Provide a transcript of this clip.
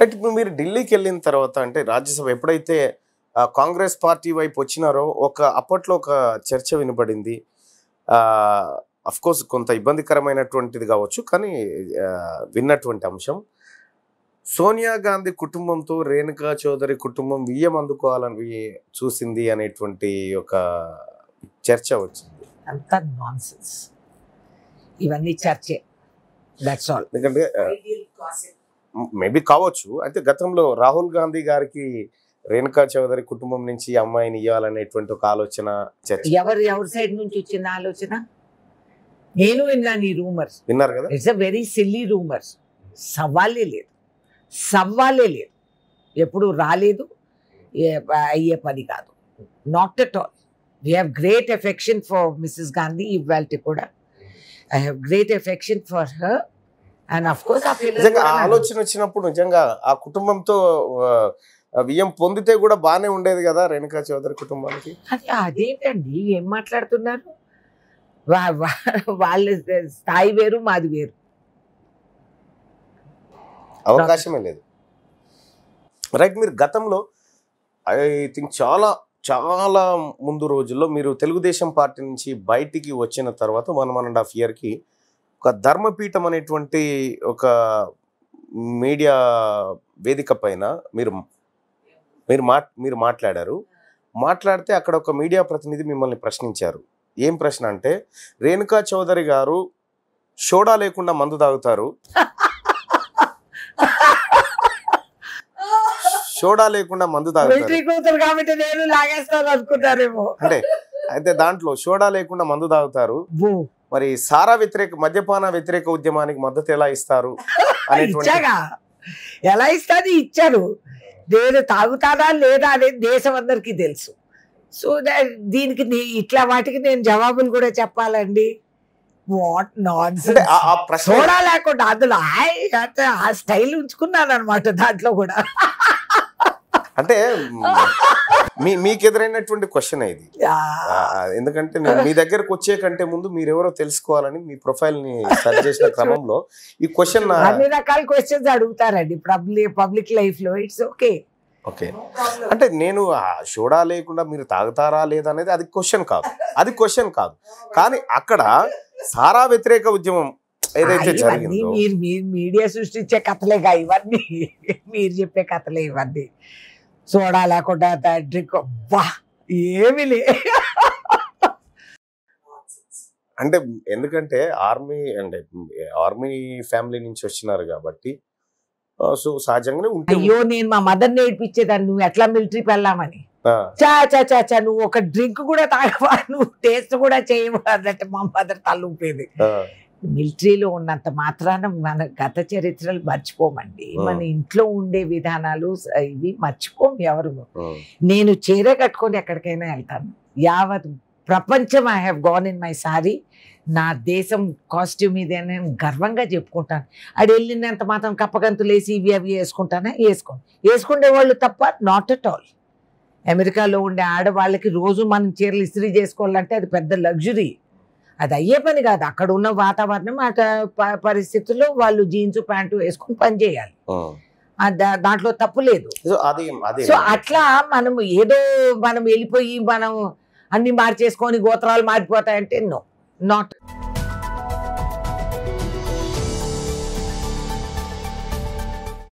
Right ఇప్పుడు మీరు ఢిల్లీకి వెళ్ళిన తర్వాత అంటే రాజ్యసభ ఎప్పుడైతే ఆ, కాంగ్రెస్ పార్టీ వైపు వచ్చినారో ఒక అప్పట్లో ఒక చర్చ వినపడింది అఫ్ కోర్స్ కొంత ఇబ్బందికరమైనటువంటిది కావచ్చు కానీ ఆ, విన్నటువంటి అంశం సోనియా గాంధీ కుటుంబంతో రేణుకా చౌదరి కుటుంబం వియ్యం అందుకోవాలని చూసింది అనేటువంటి ఒక చర్చ వచ్చింది అంతా నాన్ ఇవన్నీ చర్చే దట్స్ ఆల్ ఎందుకంటే మేబీ కావచ్చు అయితే గతంలో రాహుల్ గాంధీ గారికి రేణుకా చౌదరి కుటుంబం నుంచి ఈ అమ్మాయిని ఇవ్వాలనేటువంటి ఒక ఆలోచన చర్చ ఎవరు ఎవరి సైడ్ నుంచి వచ్చిన ఆలోచన నేను విన్నాను ఈ రూమర్స్ విన్నారు కదా it's a very silly rumours సవాలే లేదు సవాలే లేదు ఎప్పుడు రాలేదు ఏ- అయ్యే పని కాదు not at all we have great affection for Mrs Gandhi ఇవాళ కూడా I have great affection for her and of course ఆ పిల్లలు నిజంగా ఆ కూడా నాకు- ఆలోచన వచ్చినప్పుడు నిజంగా ఆ కుటుంబంతో ఆ, ఆ వియ్యం పొందితే కూడా బానే ఉండేది కదా రేణుకా చౌదరి కుటుంబానికి అది అదేంటండి ఏం మాట్లాడుతున్నారు వా- వా- వాళ్ళ స్థాయి వేరు మాది వేరు అవకాశమే లేదు రైట్ మీరు గతంలో ఐ థింక్ చాలా చాలా ముందు రోజుల్లో మీరు తెలుగుదేశం పార్టీ నుంచి బయటికి వచ్చిన తర్వాత వన్ వన్ అండ్ హాఫ్ ఇయర్కి ఒక ధర్మపీఠం అనేటువంటి ఒక మీడియా వేదిక పైన మీరు మీరు మాట్ మీరు మాట్లాడారు మాట్లాడితే అక్కడ ఒక మీడియా ప్రతినిధి మిమ్మల్ని ప్రశ్నించారు ఏం ప్రశ్న అంటే రేణుకా చౌదరి గారు సోడా లేకుండా మందు తాగుతారు సోడా లేకుండా మందు తాగుతారు మిలిటరీ కూతురు కాబట్టి నేను లాగేస్తాను అనుకున్నారేమో అంటే అయితే దాంట్లో సోడా లేకుండా మందు తాగుతారు బో మరి సారా వ్యతిరేక మద్యపాన వ్యతిరేక ఉద్యమానికి మద్దతు ఎలా ఇస్తారు అనేటువంటి ఇచ్చాగా ఎలా ఇస్తాది ఇచ్చారు నేను తాగుతానా లేదా అనేది దేశం అందరికీ తెలుసు సో దా- దీనికి నీ- ఇట్లా వాటికి నేను జవాబులు కూడా చెప్పాలండి వాట్ నాన్ అంటే ఆ- ఆ ప్రశ్న సోడా లేకుండా అందులో ఆయ్ అంటే ఆ స్టైల్ ఉంచుకున్నాను అనమాట దాంట్లో కూడా అంటే మ్, మీ మీకు ఎదురైనటువంటి క్వశ్చన్ ఇది ఆ, ఆ, ఆ, ఎందుకంటే నేను మీ దగ్గరకు వచ్చే కంటే ముందు మీరెవరో తెలుసుకోవాలని మీ ప్రొఫైల్ ని సెర్చ్ చేసిన క్రమంలో ఈ క్వశ్చన్ అన్ని రకాల క్వశ్చన్స్ అడుగుతారండి పబ్లిక్ పబ్లిక్ లైఫ్ లో ఇట్స్ ఓకే ఓకే అంటే నేను ఆ సోడా లేకుండా మీరు తాగుతారా లేదా అనేది అది క్వశ్చన్ కాదు అది క్వశ్చన్ కాదు కానీ అక్కడ సారా వ్యతిరేక ఉద్యమం ఏదైతే ఇవన్నీ జరిగిందో మీరు మీరు మీడియా సృష్టించే కథలేగా ఇవన్నీ మీరు చెప్పే కథలే ఇవన్నీ సోడా లేకుండా డ్రింక్ వా ఏమి లే అంటే ఎందుకంటే ఆర్మీ అంటే ఆర్మీ ఫ్యామిలీ నుంచి వచ్చినారు కాబట్టి ఆ, సో సహజంగానే ఉంటే అయ్యో నేను మా మదర్ నేర్పించేదాన్ని నువ్వు ఎట్లా మిలిటరీకి వెళ్ళామని ఆ, చా చా చా చా నువ్వు ఒక డ్రింక్ కూడా తాగవా నువ్వు టేస్ట్ కూడా చేయవా అన్నట్టు మా మదర్ తల్లుపేది ఆ, మిలిటరీలో ఉన్నంత మాత్రాన మన గత చరిత్రలు మర్చిపోమండి ఆ. మన ఇంట్లో ఉండే విధానాలు స- ఇవి మర్చిపోం ఎవరు ఉమ్, నేను చీర కట్టుకొని ఎక్కడికైనా వెళ్తాను యావత్ ప్రపంచం I have gone in my sorry నా దేశం కాస్ట్యూమ్ ఇదే అని నేను గర్వంగా చెప్పుకుంటాను అది వెళ్ళినంత మాత్రం కప్పగంతులు వేసి ఇవి అవి వేసుకుంటానా వేసుకోను వేసుకునే వాళ్ళు తప్ప నాట్ అట్ ఆల్ అమెరికాలో ఉండే ఆడవాళ్ళకి రోజు మనం చీరలు ఇస్త్రీ చేసుకోవాలంటే అది పెద్ద లగ్జరీ అది అయ్యే పని కాదు అక్కడ ఉన్న వాతావరణం ఆ ప- పరిస్థితుల్లో వాళ్ళు జీన్స్ ప్యాంటు వేసుకొని పని చేయాలి ఉమ్. ఆ దా- దాంట్లో తప్పు లేదు సో అది అదే సో అట్లా మనం ఏదో మనం వెళ్ళిపోయి మనం అన్ని మార్చేసుకొని గోత్రాలు మారిపోతాయంటే నో నాట్